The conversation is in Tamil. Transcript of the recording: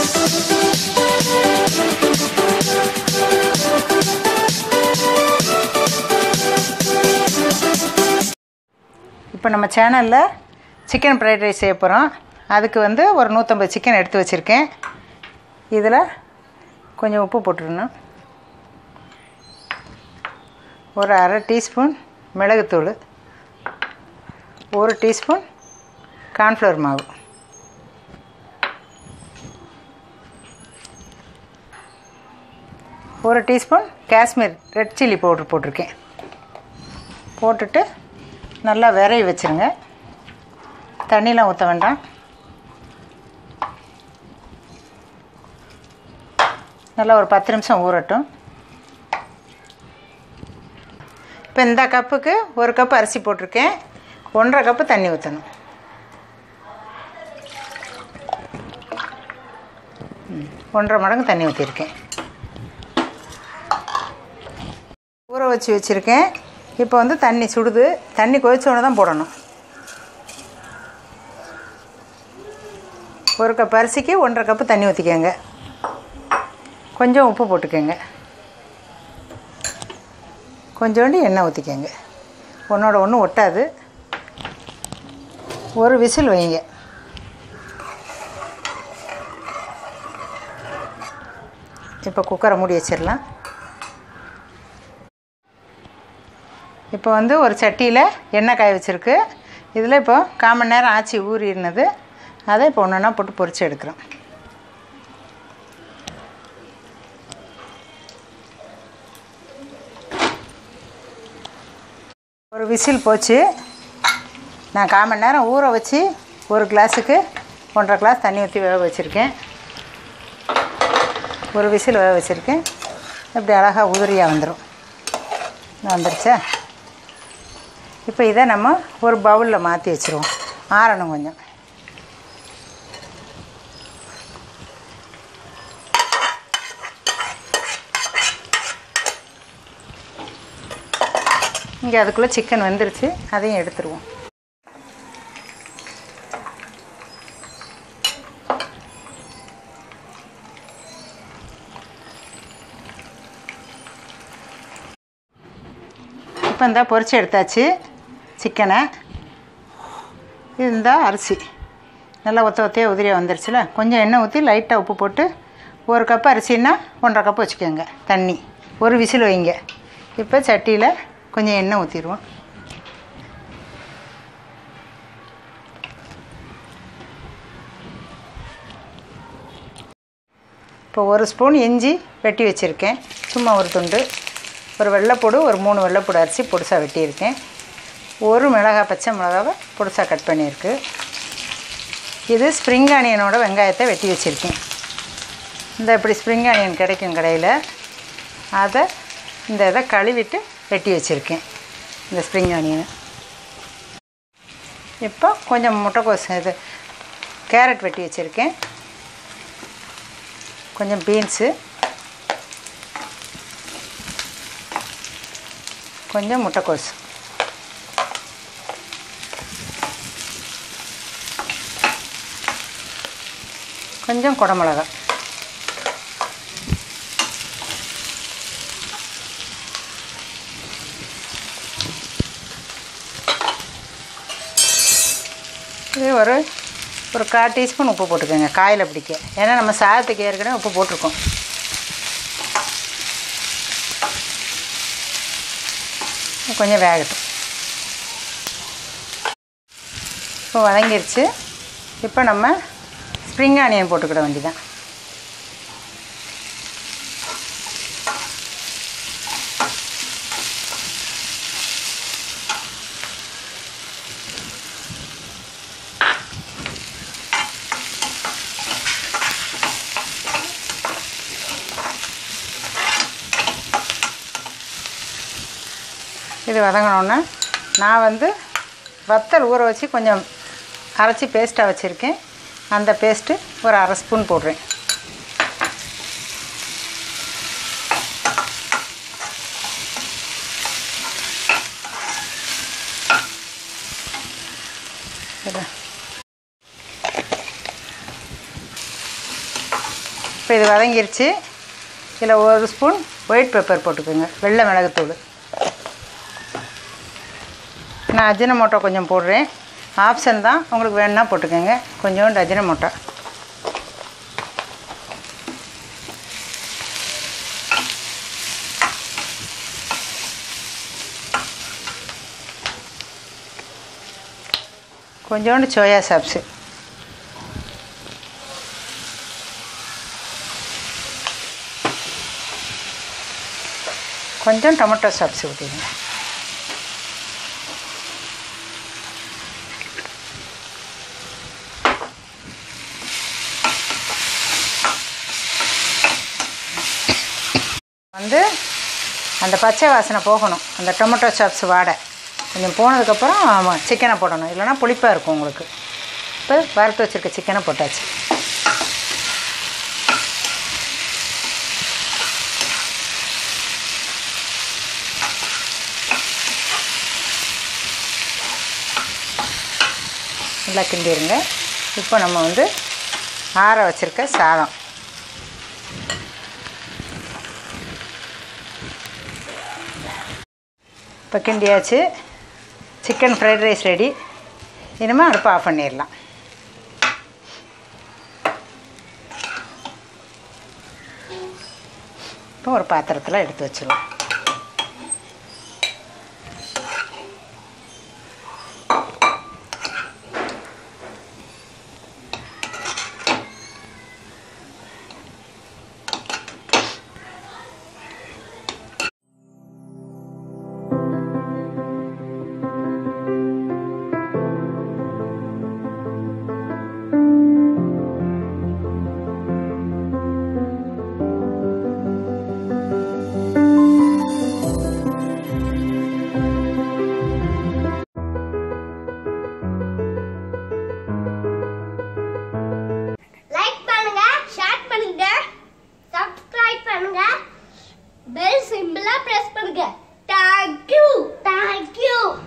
இப்போ நம்ம சேனலில் சிக்கன் ஃப்ரைட் ரைஸ் செய்ய போகிறோம் அதுக்கு வந்து ஒரு நூற்றம்பது சிக்கன் எடுத்து வச்சுருக்கேன் இதில் கொஞ்சம் உப்பு போட்டுருணும் ஒரு அரை டீஸ்பூன் மிளகுத்தூள் ஒரு டீஸ்பூன் கார்ன்ஃப்ளவர் மாவு ஒரு teaspoon Kashmir red chilli powder போட்டிருக்கேன் போட்டுட்டு நல்லா விரைய வச்சுருங்க தண்ணிலாம் ஊற்ற வேண்டாம் நல்லா ஒரு பத்து நிமிஷம் ஊறட்டும் இப்போ இந்த கப்புக்கு ஒரு கப் அரிசி போட்டிருக்கேன் ஒன்றரை கப்பு தண்ணி ஊற்றணும் ம், ஒன்றரை மடங்கு தண்ணி ஊற்றிருக்கேன் ஊற வச்சு வச்சுருக்கேன் இப்போ வந்து தண்ணி சுடுது தண்ணி கொதிச்சோடனே தான் போடணும் ஒரு கப் அரிசிக்கு ஒன்றரை கப்பு தண்ணி ஊற்றிக்கோங்க கொஞ்சம் உப்பு போட்டுக்கோங்க கொஞ்சோண்டு எண்ணெய் ஊற்றிக்கோங்க ஒன்றோட ஒன்று ஒட்டாது ஒரு விசில் வைங்க இப்போ குக்கரை மூடி வச்சிடலாம் இப்போ வந்து ஒரு சட்டியில் எண்ணெய் காய வச்சுருக்கு இதில் இப்போ கால் மணி நேரம் ஆச்சு ஊறினது அதை இப்போ ஒன்று ஒன்றா போட்டு பொரிச்சு எடுக்கிறோம் ஒரு விசில் போச்சு நான் கால் மணி நேரம் ஊற வச்சு ஒரு கிளாஸுக்கு ஒன்றரை கிளாஸ் தண்ணி ஊற்றி வேக வச்சுருக்கேன் ஒரு விசில் வேக வச்சுருக்கேன் இப்படி அழகாக உதிரியாக வந்துடும் வந்துருச்சா இப்போ இதை நம்ம ஒரு பவுலில் மாற்றி வச்சுருவோம் ஆறணும் கொஞ்சம் இங்கே அதுக்குள்ளே சிக்கன் வெந்துருச்சு அதையும் எடுத்துருவோம் இப்போ இந்த பொரிச்சு எடுத்தாச்சு சிக்கனை இது இந்த அரிசி நல்லா ஒத்த ஒத்தையாக உதிரியாக வந்துருச்சுல கொஞ்சம் எண்ணெய் ஊற்றி லைட்டாக உப்பு போட்டு ஒரு கப்பு அரிசின்னா ஒன்றரை கப்பு வச்சுக்கோங்க தண்ணி ஒரு விசில் வைங்க இப்போ சட்டியில் கொஞ்சம் எண்ணெய் ஊற்றிடுவோம் இப்போ ஒரு ஸ்பூன் இஞ்சி வெட்டி வச்சுருக்கேன் சும்மா ஒரு துண்டு ஒரு வெள்ளைப்பூடு ஒரு மூணு வெள்ளைப்பூடு அரிசி பொடிசாக வெட்டியிருக்கேன் ஒரு மிளகாய் பச்சை மிளகாவை பொடிசாக கட் பண்ணியிருக்கு இது ஸ்ப்ரிங் ஆனியனோட வெங்காயத்தை வெட்டி வச்சுருக்கேன் இந்த இப்படி ஸ்ப்ரிங் ஆனியன் கிடைக்கும் கடையில் அதை இந்த இதை கழுவிட்டு வெட்டி வச்சுருக்கேன் இந்த ஸ்ப்ரிங் ஆனியனை இப்போ கொஞ்சம் முட்டைக்கோஸ் இது கேரட் வெட்டி வச்சுருக்கேன் கொஞ்சம் பீன்ஸு கொஞ்சம் முட்டைக்கோஸ் கொஞ்சம் குடமிளகா இது ஒரு ஒரு கால் டீஸ்பூன் உப்பு போட்டுக்கோங்க காயில் பிடிக்க ஏன்னா நம்ம சாதத்துக்கு ஏற்கனவே உப்பு போட்டிருக்கோம் கொஞ்சம் வேகட்டும் இப்போ வதங்கிருச்சு இப்போ நம்ம ஸ்ப்ரிங் ஆனியன் போட்டுக்கிட வேண்டியதான் இது வதங்கினோன்னே நான் வந்து வத்தல் ஊற வச்சு கொஞ்சம் அரைச்சி பேஸ்ட்டாக வச்சுருக்கேன் அந்த பேஸ்ட்டு ஒரு அரை ஸ்பூன் போடுறேன் இதை இப்போ இது வதங்கிருச்சு இதில் ஒரு ஸ்பூன் ஒயிட் பெப்பர் போட்டுக்கோங்க வெள்ளை மிளகுத்தூள் நான் அஜினமோட்டோ கொஞ்சம் போடுறேன் ஆப்ஷன் தான் உங்களுக்கு வேணுன்னா போட்டுக்கோங்க கொஞ்சோண்டு அஜினமோட்டோ கொஞ்சோண்டு சோயா சாப்ஸு கொஞ்சம் டொமேட்டோ சாப்ஸ் ஊற்றிடுங்க வந்து அந்த பச்சை வாசனை போகணும் அந்த டொமேட்டோ சாப்ஸ் வாடை கொஞ்சம் போனதுக்கப்புறம் ஆமாம் சிக்கனை போடணும் இல்லைன்னா புளிப்பாக இருக்கும் உங்களுக்கு இப்போ வறுத்து வச்சுருக்க சிக்கனை போட்டாச்சு நல்லா கிண்டிடுங்க இப்போ நம்ம வந்து ஆற வச்சுருக்க சாதம் இப்போ கிண்டியாச்சு சிக்கன் ஃப்ரைட் ரைஸ் ரெடி இனிமேல் அடுப்பு ஆஃப் பண்ணிடலாம் இப்போ ஒரு பாத்திரத்தில் எடுத்து வச்சிருவோம் லைக் பண்ணுங்க ஷேர் பண்ணுங்க சப்ஸ்கிரைப் பண்ணுங்க பெல் சிம்பிளா பிரஸ் பண்ணுங்க தேங்க் யூ தேங்க் யூ